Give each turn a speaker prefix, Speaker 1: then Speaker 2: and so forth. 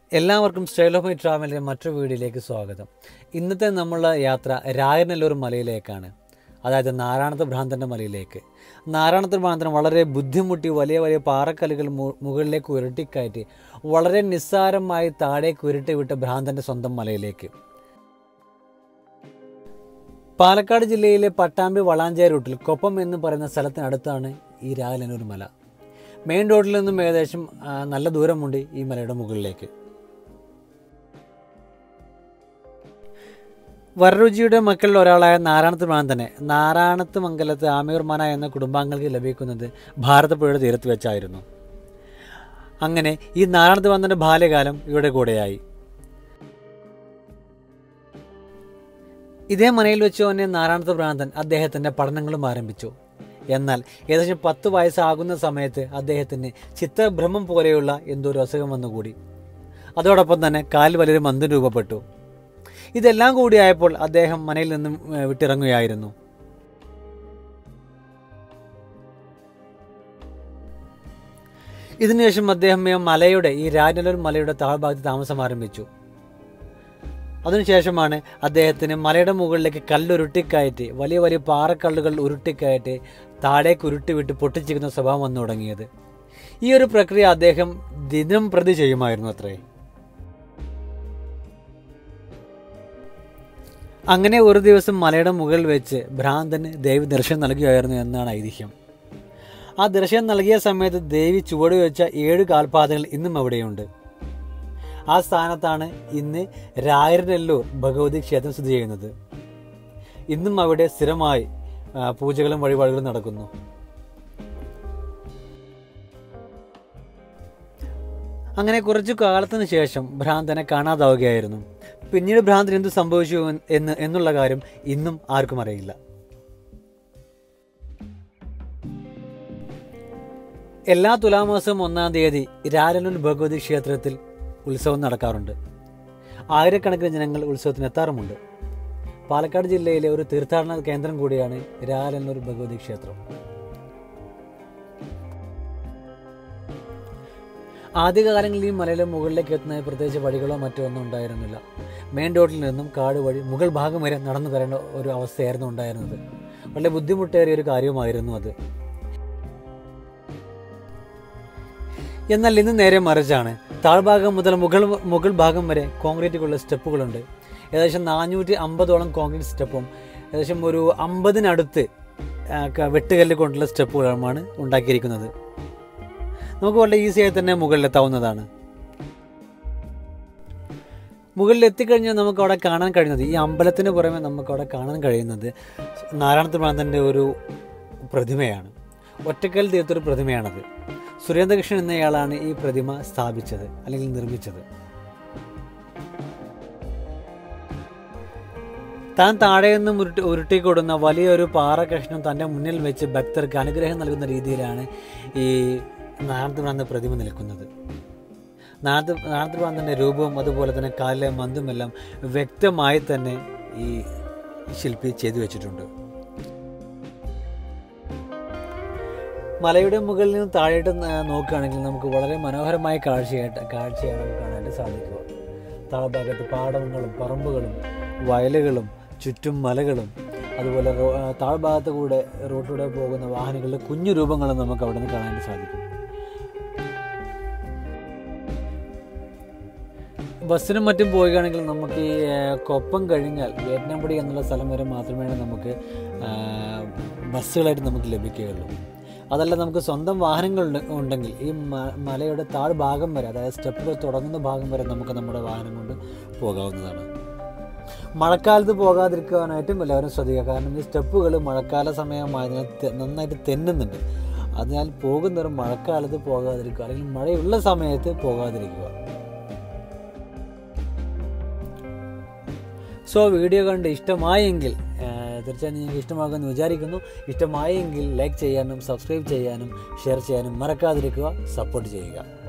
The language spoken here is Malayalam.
Speaker 1: എല്ലാവർക്കും സ്റ്റൈൽ ഓഫ് മൈ ട്രാവലിൻ്റെ മറ്റൊരു വീഡിയോയിലേക്ക് സ്വാഗതം ഇന്നത്തെ നമ്മളുടെ യാത്ര രായനല്ലൂർ മലയിലേക്കാണ് അതായത് നാരായണത്ത് ഭ്രാന്തൻ്റെ മലയിലേക്ക് നാരായണത്ത് ഭ്രാന്തൻ വളരെ ബുദ്ധിമുട്ടി വലിയ വലിയ പാറക്കല്ലുകൾ മു- മുകളിലേക്ക് ഉരുട്ടിക്കയറ്റി വളരെ നിസ്സാരമായി താഴേക്ക് ഉരുട്ടി വിട്ട ഭ്രാന്തൻ്റെ സ്വന്തം മലയിലേക്ക് പാലക്കാട് ജില്ലയിലെ പട്ടാമ്പി വളാഞ്ചേരി റൂട്ടിൽ കൊപ്പം എന്ന് പറയുന്ന സ്ഥലത്തിനടുത്താണ് ഈ രാഗലനൂർ മല മെയിൻ റോഡിൽ നിന്നും ഏകദേശം ആ, നല്ല ദൂരമുണ്ട് ഈ മലയുടെ മുകളിലേക്ക് വരരുചിയുടെ മക്കളിൽ ഒരാളായ നാരായണത്ത് ഭ്രാന്തനെ നാരായണത്ത് മംഗലത്ത് ആമയൂർമാന എന്ന കുടുംബാംഗങ്ങൾക്ക് ലഭിക്കുന്നത് ഭാരതപ്പുഴയുടെ തീരത്ത് വെച്ചായിരുന്നു അങ്ങനെ ഈ നാരായണത്ത് ഭ്രാന്തൻ്റെ ബാല്യകാലം ഇവിടെ കൂടെയായി ഇതേ മനയിൽ വെച്ച് തന്നെ നാരായണത്ത് ഭ്രാന്തൻ അദ്ദേഹത്തിൻ്റെ പഠനങ്ങളും ആരംഭിച്ചു എന്നാൽ ഏകദേശം പത്ത് വയസ്സാകുന്ന സമയത്ത് അദ്ദേഹത്തിന് ചിത്രഭ്രമം പോലെയുള്ള എന്തോ ഒരു അസുഖം വന്നുകൂടി അതോടൊപ്പം തന്നെ കാലിൽ വലിയൊരു മന്ദം രൂപപ്പെട്ടു ഇതെല്ലാം കൂടിയായപ്പോൾ അദ്ദേഹം മനയിൽ നിന്നും ഏഹ്, വിട്ടിറങ്ങുകയായിരുന്നു ഇതിനുശേഷം അദ്ദേഹം ഈ മലയുടെ ഈ രാജനല്ലൂർ മലയുടെ താഴ്ഭാഗത്ത് താമസം ആരംഭിച്ചു അതിനുശേഷമാണ് അദ്ദേഹത്തിന് മലയുടെ മുകളിലേക്ക് കല്ലുരുട്ടിക്കയറ്റി വലിയ വലിയ പാറക്കല്ലുകൾ ഉരുട്ടിക്കയറ്റി താഴേക്ക് ഉരുട്ടി വിട്ട് പൊട്ടിച്ചിരിക്കുന്ന സ്വഭാവം വന്നു തുടങ്ങിയത് ഈ ഒരു പ്രക്രിയ അദ്ദേഹം ദിനം പ്രതി ചെയ്യുമായിരുന്നു അത്രേ അങ്ങനെ ഒരു ദിവസം മലയുടെ മുകളിൽ വെച്ച് ഭ്രാന്തന് ദേവി ദർശനം നൽകുകയായിരുന്നു എന്നാണ് ഐതിഹ്യം ആ ദർശനം നൽകിയ സമയത്ത് ദേവി ചുവട് വെച്ച ഏഴ് കാൽപാതകൾ ഇന്നും അവിടെയുണ്ട് ആ സ്ഥാനത്താണ് ഇന്ന് രായരനെല്ലൂർ ഭഗവതി ക്ഷേത്രം സ്ഥിതി ചെയ്യുന്നത് ഇന്നും അവിടെ സ്ഥിരമായി ആ, പൂജകളും വഴിപാടുകളും നടക്കുന്നു അങ്ങനെ കുറച്ചു കാലത്തിന് ശേഷം ഭ്രാന്തനെ കാണാതാവുകയായിരുന്നു പിന്നീട് ഭ്രാന്തന് എന്ത് സംഭവിച്ചു എന്ന് എന്നുള്ള കാര്യം ഇന്നും ആർക്കും അറിയില്ല എല്ലാ തുലാമാസവും ഒന്നാം തീയതി രാരനൂർ ഭഗവതി ക്ഷേത്രത്തിൽ ഉത്സവം നടക്കാറുണ്ട് ആയിരക്കണക്കിന് ജനങ്ങൾ ഉത്സവത്തിന് എത്താറുമുണ്ട് പാലക്കാട് ജില്ലയിലെ ഒരു തീർത്ഥാടന കേന്ദ്രം കൂടിയാണ് രാരനൂർ ഭഗവതി ക്ഷേത്രം ആദ്യകാലങ്ങളിൽ ഈ മലയിലെ മുകളിലേക്ക് എത്തുന്ന പ്രത്യേകിച്ച് വഴികളോ മറ്റോ ഒന്നും ഉണ്ടായിരുന്നില്ല മെയിൻ റോഡിൽ നിന്നും കാട് വഴി മുകൾ ഭാഗം വരെ നടന്നു വരേണ്ട ഒരു അവസ്ഥയായിരുന്നു ഉണ്ടായിരുന്നത് വളരെ ബുദ്ധിമുട്ടേറിയ ഒരു കാര്യമായിരുന്നു അത് എന്നാൽ ഇന്ന് നേരെ മറിച്ചാണ് താഴ്ഭാഗം മുതൽ മുകൾ മുകൾ ഭാഗം വരെ കോൺക്രീറ്റുകളുടെ സ്റ്റെപ്പുകളുണ്ട് ഏകദേശം നാനൂറ്റി അമ്പതോളം കോൺക്രീറ്റ് സ്റ്റെപ്പും ഏകദേശം ഒരു അമ്പതിനടുത്ത് ആ, ക- വെട്ടുകല്ല് കൊണ്ടുള്ള സ്റ്റെപ്പുകളുമാണ് ഉണ്ടാക്കിയിരിക്കുന്നത് നമുക്ക് വളരെ ഈസിയായി തന്നെ മുകളിലെത്താവുന്നതാണ് മുകളിൽ എത്തിക്കഴിഞ്ഞാൽ നമുക്ക് അവിടെ കാണാൻ കഴിയുന്നത് ഈ അമ്പലത്തിന് പുറമെ നമുക്ക് അവിടെ കാണാൻ കഴിയുന്നത് നാരായണത്ത് ഭ്രാന്തൻ്റെ ഒരു പ്രതിമയാണ് ഒറ്റക്കൽ തീർത്തൊരു പ്രതിമയാണത് സുരേന്ദ്രകൃഷ്ണൻ എന്നയാളാണ് ഈ പ്രതിമ സ്ഥാപിച്ചത് അല്ലെങ്കിൽ നിർമ്മിച്ചത് താൻ താഴെ നിന്നും ഉരുട്ടി ഉരുട്ടിക്കൊടുന്ന വലിയൊരു പാറ കഷ്ണം തൻ്റെ മുന്നിൽ വെച്ച് ഭക്തർക്ക് അനുഗ്രഹം നൽകുന്ന രീതിയിലാണ് ഈ നാരദ ഭ്രാന്ത പ്രതിമ നിൽക്കുന്നത് നാരദ നാരദ ഭ്രാന്തൻ്റെ രൂപവും അതുപോലെ തന്നെ കാലിലെ മന്തുമെല്ലാം വ്യക്തമായി തന്നെ ഈ ശില്പി ചെയ്തു വെച്ചിട്ടുണ്ട് മലയുടെ മുകളിൽ നിന്ന് താഴോട്ട് ന- നോക്കുകയാണെങ്കിൽ നമുക്ക് വളരെ മനോഹരമായ കാഴ്ചയായിട്ട് കാഴ്ചയാണ് നമുക്ക് കാണാനായിട്ട് സാധിക്കുക താഴ്ഭാഗത്ത് പാടങ്ങളും പറമ്പുകളും വയലുകളും ചുറ്റും മലകളും അതുപോലെ റോ- ആ, താഴ്ഭാഗത്ത് കൂടെ റോട്ടിലൂടെ പോകുന്ന വാഹനങ്ങളുടെ കുഞ്ഞു രൂപങ്ങളും നമുക്ക് അവിടെ നിന്ന് കാണാനായിട്ട് സാധിക്കും ബസ്സിനും മറ്റും പോവുകയാണെങ്കിൽ നമുക്ക് ഈ ആ, കൊപ്പം കഴിഞ്ഞാൽ വേട്ടനമ്പടി എന്നുള്ള സ്ഥലം വരെ മാത്രമേ നമുക്ക് ആ, ബസ്സുകളായിട്ട് നമുക്ക് ലഭിക്കുകയുള്ളൂ അതല്ല നമുക്ക് സ്വന്തം വാഹനങ്ങൾ ഉണ്ട്- ഉണ്ടെങ്കിൽ ഈ മ- മലയുടെ താഴ്ഭാഗം വരെ അതായത് സ്റ്റെപ്പുകൾ തുടങ്ങുന്ന ഭാഗം വരെ നമുക്ക് നമ്മുടെ വാഹനം കൊണ്ട് പോകാവുന്നതാണ് മഴക്കാലത്ത് പോകാതിരിക്കാനായിട്ടും എല്ലാവരും ശ്രദ്ധിക്കുക കാരണം ഈ സ്റ്റെപ്പുകൾ മഴക്കാല സമയമായതിനാൽ തെ- നന്നായിട്ട് തെന്നുന്നുണ്ട് അതിനാൽ പോകുന്നവർ മഴക്കാലത്ത് പോകാതിരിക്കുക അല്ലെങ്കിൽ മഴയുള്ള സമയത്ത് പോകാതിരിക്കുക സോ വീഡിയോ കണ്ട് ഇഷ്ടമായെങ്കിൽ ആ, തീർച്ചയായും നിങ്ങൾക്ക് ഇഷ്ടമാകുമെന്ന് വിചാരിക്കുന്നു ഇഷ്ടമായെങ്കിൽ ലൈക്ക് ചെയ്യാനും സബ്സ്ക്രൈബ് ചെയ്യാനും ഷെയർ ചെയ്യാനും മറക്കാതിരിക്കുക സപ്പോർട്ട് ചെയ്യുക